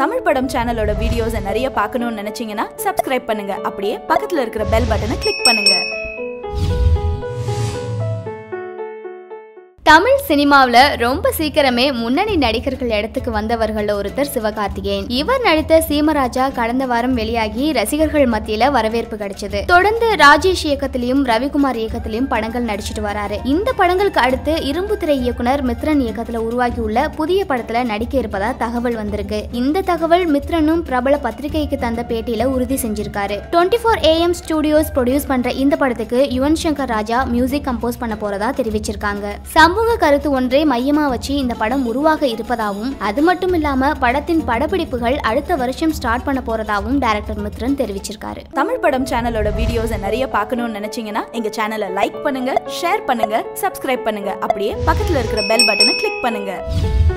தமிழ் படம் சேனலோட வீடியோஸை நிறைய பார்க்கணும்னு நினைச்சீங்கன்னா சப்ஸ்கிரைப் பண்ணுங்க அப்படியே பக்கத்துல இருக்கிற பெல் பட்டனை கிளிக் பண்ணுங்க தமிழ் சினிமாவுல ரொம்ப சீக்கிரமே முன்னணி நடிகர்கள் இடத்துக்கு வந்தவர்கள்ல ஒருத்தர் சிவகார்த்திகேயன் இவர் நடித்த சீமராஜா கடந்த வாரம் வெளியாகி ரசிகர்கள் மத்தியில வரவேற்பு கிடைச்சது தொடர்ந்து ராஜேஷ் இயக்கத்திலையும் ரவிக்குமார் இயக்கத்திலையும் படங்கள் நடிச்சிட்டு வராரு இந்த படங்களுக்கு அடுத்து இரும்பு திரை இயக்குனர் மித்ரன் இயக்கத்துல உருவாகியுள்ள புதிய படத்துல நடிக்க இருப்பதா தகவல் வந்திருக்கு இந்த தகவல் மித்ரனும் பிரபல பத்திரிகைக்கு தந்த பேட்டியில உறுதி செஞ்சிருக்காரு twenty four AM studios produce பண்ற இந்த படத்துக்கு யுவன் சங்கர் ராஜா மியூசிக் கம்போஸ் பண்ண போறதா தெரிவிச்சிருக்காங்க சமூக கருத்து ஒன்றை மையமா வச்சு இந்த படம் உருவாக இருப்பதாகவும் அது மட்டும் இல்லாம படத்தின் படப்பிடிப்புகள் அடுத்த வருஷம் ஸ்டார்ட் பண்ண போறதாவும் டைரக்டர் மித்ரன் தெரிவிச்சிருக்காரு தமிழ் படம் சேனலோட வீடியோஸை நிறைய பார்க்கணும்னு நினைச்சீங்கன்னா எங்க சேனலை லைக் பண்ணுங்க ஷேர் பண்ணுங்க சப்ஸ்கிரைப் பண்ணுங்க அப்படியே பக்கத்துல இருக்கிற பெல் பட்டனை கிளிக் பண்ணுங்க